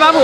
బాబు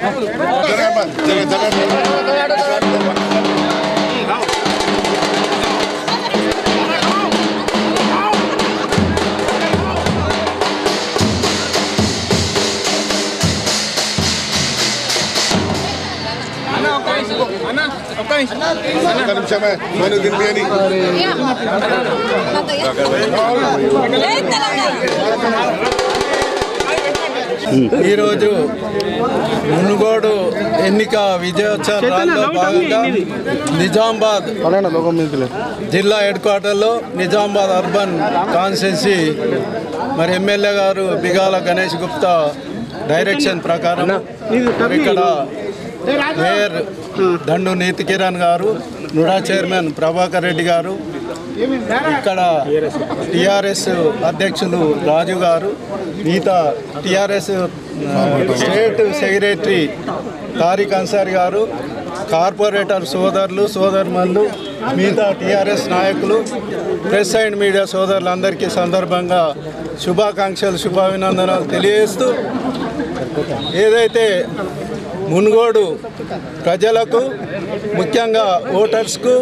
ఒక్క నిమిషమే సోను తినిపియని ఈరోజు మునుగోడు ఎన్నిక విజయోత్సవాల్లో భాగంగా నిజామాబాద్ జిల్లా హెడ్ క్వార్టర్లో నిజామాబాద్ అర్బన్ కాన్స్టిట్యున్సీ మరి ఎమ్మెల్యే గారు బిగాల గణేష్ గుప్తా డైరెక్షన్ ప్రకారం మరి ఇక్కడ మేయర్ దండు నీతి కిరణ్ గారు నుడా చైర్మన్ ప్రభాకర్ రెడ్డి గారు ఇక్కడ టిఆర్ఎస్ అధ్యక్షులు రాజు గారు మిగతా TRS state secretary Tariq Ansari గారు కార్పొరేటర్ సోదరులు సోదరుమల్లు మిగతా టిఆర్ఎస్ నాయకులు ప్రెస్ అండ్ మీడియా సోదరులందరికీ సందర్భంగా శుభాకాంక్షలు శుభాభినందనాలు తెలియజేస్తూ ఏదైతే మున్గోడు ప్రజలకు ముఖ్యంగా ఓటర్స్కు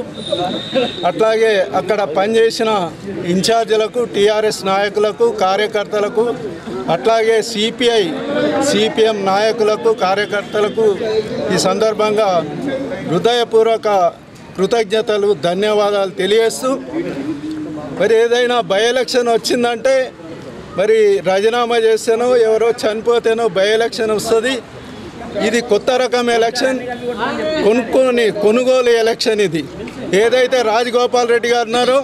అట్లాగే అక్కడ పనిచేసిన ఇన్ఛార్జీలకు టీఆర్ఎస్ నాయకులకు కార్యకర్తలకు అట్లాగే సిపిఐ సిపిఎం నాయకులకు కార్యకర్తలకు ఈ సందర్భంగా హృదయపూర్వక కృతజ్ఞతలు ధన్యవాదాలు తెలియజేస్తూ మరి ఏదైనా బై ఎలక్షన్ వచ్చిందంటే మరి రాజీనామా చేస్తేనో ఎవరో చనిపోతేనో బై ఎలక్షన్ వస్తుంది ఇది కొత్త రకం ఎలక్షన్ కొనుక్కొని కొనుగోలు ఎలక్షన్ ఇది ఏదైతే రాజగోపాల్ రెడ్డి గారు ఉన్నారో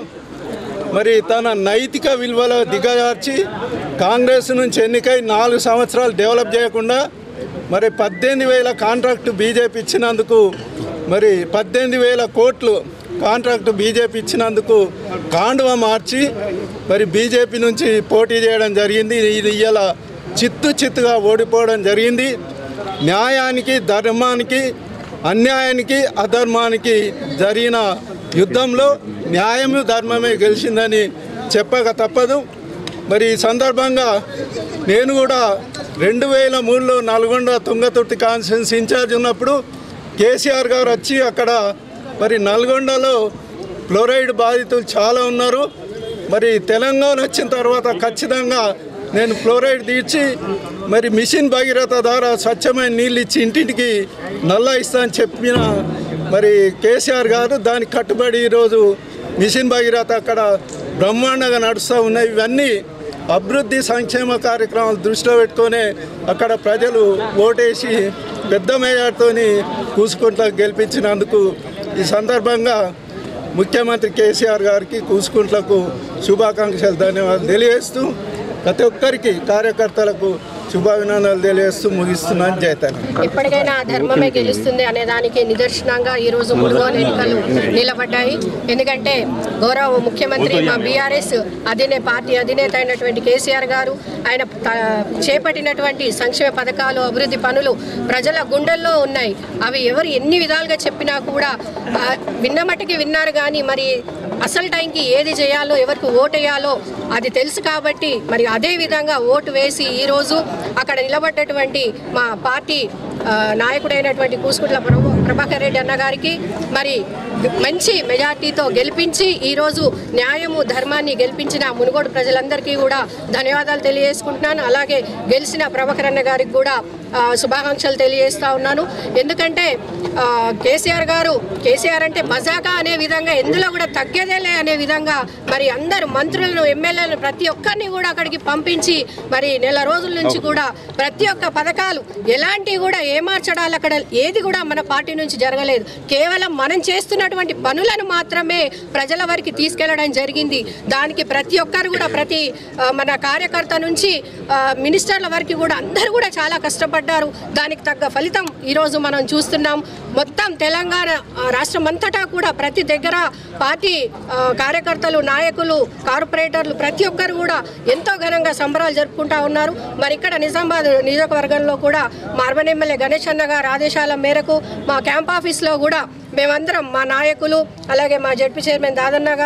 మరి తన నైతిక విలువలు దిగజార్చి కాంగ్రెస్ నుంచి ఎన్నికై నాలుగు సంవత్సరాలు డెవలప్ చేయకుండా మరి పద్దెనిమిది వేల కాంట్రాక్ట్ బీజేపీ ఇచ్చినందుకు మరి పద్దెనిమిది వేల కోట్లు కాంట్రాక్ట్ బీజేపీ ఇచ్చినందుకు కాండువ మార్చి మరి బీజేపీ నుంచి పోటీ చేయడం జరిగింది ఇది ఇవాళ చిత్తు చిత్తుగా ఓడిపోవడం జరిగింది న్యాయానికి ధర్మానికి అన్యాయానికి అధర్మానికి జరిగిన యుద్ధంలో న్యాయము ధర్మమే గెలిచిందని చెప్పక తప్పదు మరి ఈ సందర్భంగా నేను కూడా రెండు వేల మూడులో నల్గొండ తుంగతుర్తి కాన్స్టిట్యూన్స్ ఇన్ఛార్జ్ ఉన్నప్పుడు కేసీఆర్ గారు వచ్చి అక్కడ మరి నల్గొండలో ఫ్లోరైడ్ బాధితులు చాలా ఉన్నారు మరి తెలంగాణ వచ్చిన తర్వాత ఖచ్చితంగా నేను ఫ్లోరైడ్ తీర్చి మరి మిషన్ భగీరథ ద్వారా స్వచ్ఛమైన నీళ్ళు ఇచ్చి ఇంటింటికి నల్ల ఇస్తా అని చెప్పిన మరి కేసీఆర్ గారు దానికి కట్టుబడి ఈరోజు మిషన్ భగీరథ అక్కడ బ్రహ్మాండంగా నడుస్తూ ఉన్నాయి ఇవన్నీ అభివృద్ధి సంక్షేమ కార్యక్రమాలు దృష్టిలో పెట్టుకొని అక్కడ ప్రజలు ఓటేసి పెద్ద మేయర్తోని కూసుకుంటా గెలిపించినందుకు ఈ సందర్భంగా ముఖ్యమంత్రి కేసీఆర్ గారికి కూసుకుంట్లకు శుభాకాంక్షలు ధన్యవాదాలు తెలియజేస్తూ ప్రతి ఒక్కరికి కార్యకర్తలకు శుభాభినందనలు తెలియజేస్తూ ముగిస్తున్నాను జైతాన్ని ఎప్పటికైనా ధర్మమే గెలుస్తుంది అనే దానికి నిదర్శనంగా ఈ రోజు మునుగోలు ఎన్నికలు నిలబడ్డాయి ఎందుకంటే గౌరవ ముఖ్యమంత్రి మా బీఆర్ఎస్ అధినే పార్టీ అధినేత అయినటువంటి కేసీఆర్ గారు ఆయన త- చేపట్టినటువంటి సంక్షేమ పథకాలు అభివృద్ధి పనులు ప్రజల గుండెల్లో ఉన్నాయి అవి ఎవరు ఎన్ని విధాలుగా చెప్పినా కూడా ఆ, విన్న మట్టుకి విన్నారు కానీ మరి అసలు టైంకి ఏది చేయాలో ఎవరికి ఓటు వేయాలో అది తెలుసు కాబట్టి మరి అదే విధంగా ఓటు వేసి ఈరోజు అక్కడ నిలబడ్డటువంటి మా పార్టీ ఆ, నాయకుడైనటువంటి కూసుకుంట్ల ప్రభు ప్రభాకర్ రెడ్డి అన్న గారికి మరి మంచి మెజార్టీతో గెలిపించి ఈరోజు న్యాయము ధర్మాన్ని గెలిపించిన మునుగోడు ప్రజలందరికీ కూడా ధన్యవాదాలు తెలియజేసుకుంటున్నాను అలాగే గెలిచిన ప్రభాకర్ అన్న గారికి కూడా ఆ, శుభాకాంక్షలు తెలియజేస్తా ఉన్నాను ఎందుకంటే ఆ, కేసీఆర్ గారు కేసీఆర్ అంటే మజాకా అనే విధంగా ఎందులో కూడా తగ్గేదేలే అనే విధంగా మరి అందరు మంత్రులను ఎమ్మెల్యేలను ప్రతి ఒక్కరిని కూడా అక్కడికి పంపించి మరి నెల రోజుల నుంచి కూడా ప్రతి ఒక్క పథకాలు ఎలాంటివి కూడా ఏమార్చడాలు అక్కడ ఏది కూడా మన పార్టీ నుంచి జరగలేదు కేవలం మనం చేస్తున్నటువంటి పనులను మాత్రమే ప్రజల వరకు తీసుకెళ్లడం జరిగింది దానికి ప్రతి ఒక్కరు కూడా ప్రతి ఆ, మన కార్యకర్త నుంచి ఆ, మినిస్టర్ల వరకు కూడా అందరూ కూడా చాలా కష్టపడ్డారు దానికి తగ్గ ఫలితం ఈరోజు మనం చూస్తున్నాం మొత్తం తెలంగాణ ఆ, రాష్ట్రం అంతటా కూడా ప్రతి దగ్గర పార్టీ ఆ, కార్యకర్తలు నాయకులు కార్పొరేటర్లు ప్రతి ఒక్కరు కూడా ఎంతో ఘనంగా సంబరాలు జరుపుకుంటా ఉన్నారు మరి ఇక్కడ నిజామాబాద్ నియోజకవర్గంలో కూడా మా అర్బన్ ఎమ్మెల్యే గణేష్ అన్న గారి ఆదేశాల మేరకు మా క్యాంప్ ఆఫీస్లో కూడా మేమందరం మా నాయకులు అలాగే మా జడ్పీ చైర్మన్ దాదన్న గారు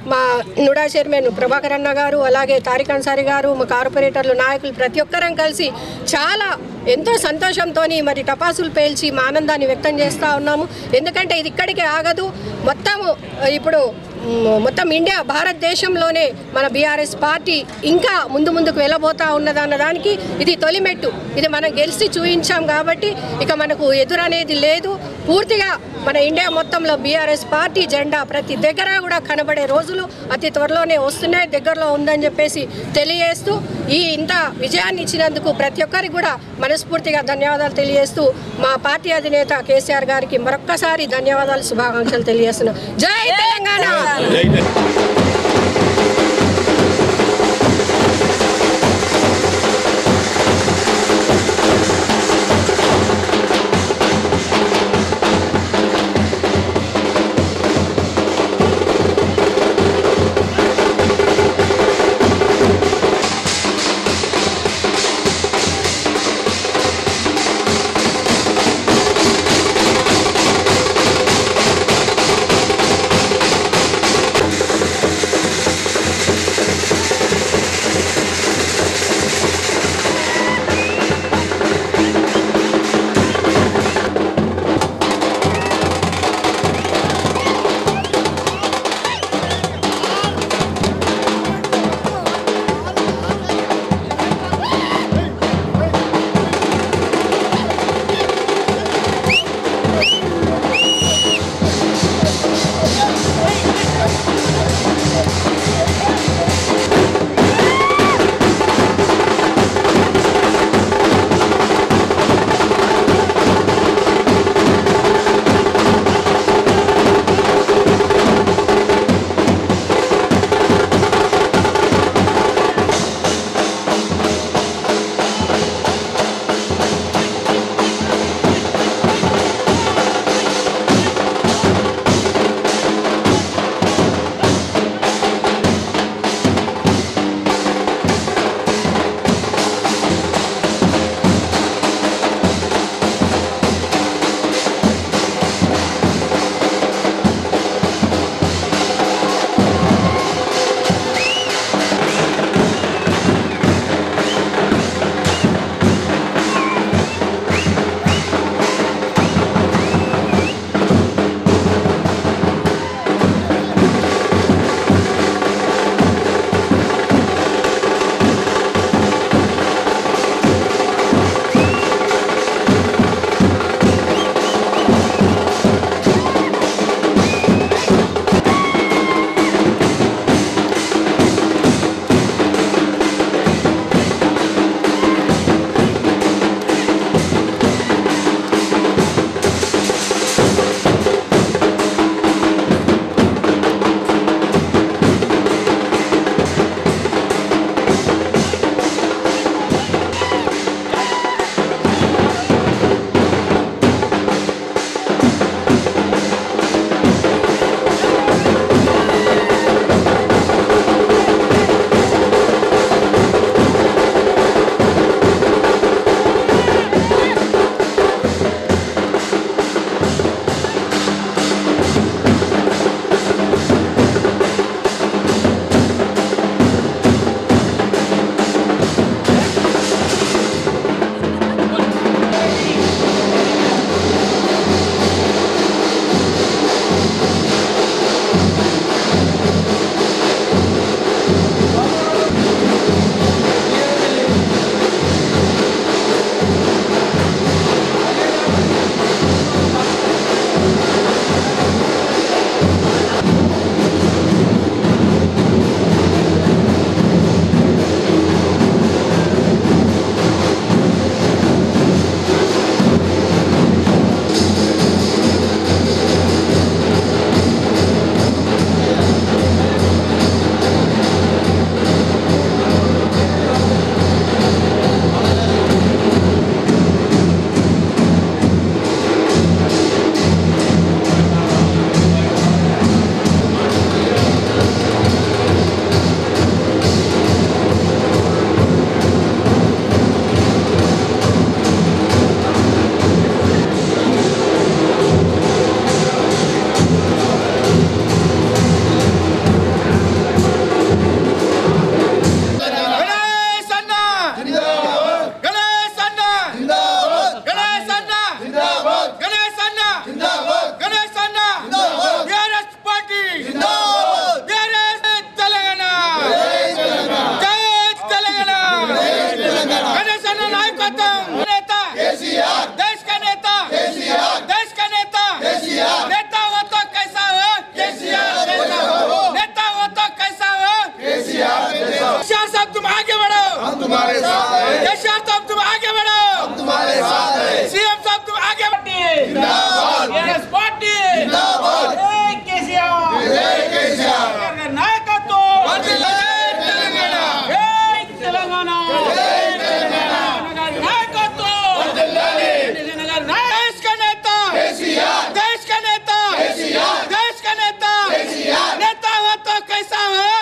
మా నుడా చైర్మన్ ప్రభాకర్ అన్న గారు అలాగే తారిక్ అన్సారి గారు మా కార్పొరేటర్లు నాయకులు ప్రతి ఒక్కరం కలిసి చాలా ఎంతో సంతోషంతో మరి టపాసులు పేల్చి మా ఆనందాన్ని వ్యక్తం చేస్తూ ఉన్నాము ఎందుకంటే ఇది ఇక్కడికే ఆగదు మొత్తము ఇప్పుడు మ్, మొత్తం ఇండియా భారతదేశంలోనే మన బీఆర్ఎస్ పార్టీ ఇంకా ముందు ముందుకు వెళ్ళబోతా ఉన్నదన్న దానికి ఇది తొలిమెట్టు ఇది మనం గెలిచి చూపించాం కాబట్టి ఇక మనకు ఎదురనేది లేదు పూర్తిగా మన ఇండియా మొత్తంలో బీఆర్ఎస్ పార్టీ జెండా ప్రతి దగ్గర కూడా కనబడే రోజులు అతి త్వరలోనే వస్తున్నాయి దగ్గరలో ఉందని చెప్పేసి తెలియజేస్తూ ఈ ఇంత విజయాన్ని ఇచ్చినందుకు ప్రతి ఒక్కరికి కూడా మనస్ఫూర్తిగా ధన్యవాదాలు తెలియజేస్తూ మా పార్టీ అధినేత కేసీఆర్ గారికి మరొక్కసారి ధన్యవాదాలు శుభాకాంక్షలు తెలియజేస్తున్నాం జై తెలంగాణ तुम्हारे साथ हैं केसीआर साहब तुम आगे बढ़ो हम तुम्हारे साथ हैं सीएम साहब तुम आगे बढ़िए टीआरएस पार्टी जिंदाबाद जय केसीआर जय केसीआर जय नायकत्व जय तेलंगाना जय तेलंगाना जय तेलंगाना नायकत्व नगर देश का नेता देश का नेता देश का नेता नेता हो तो कैसा हो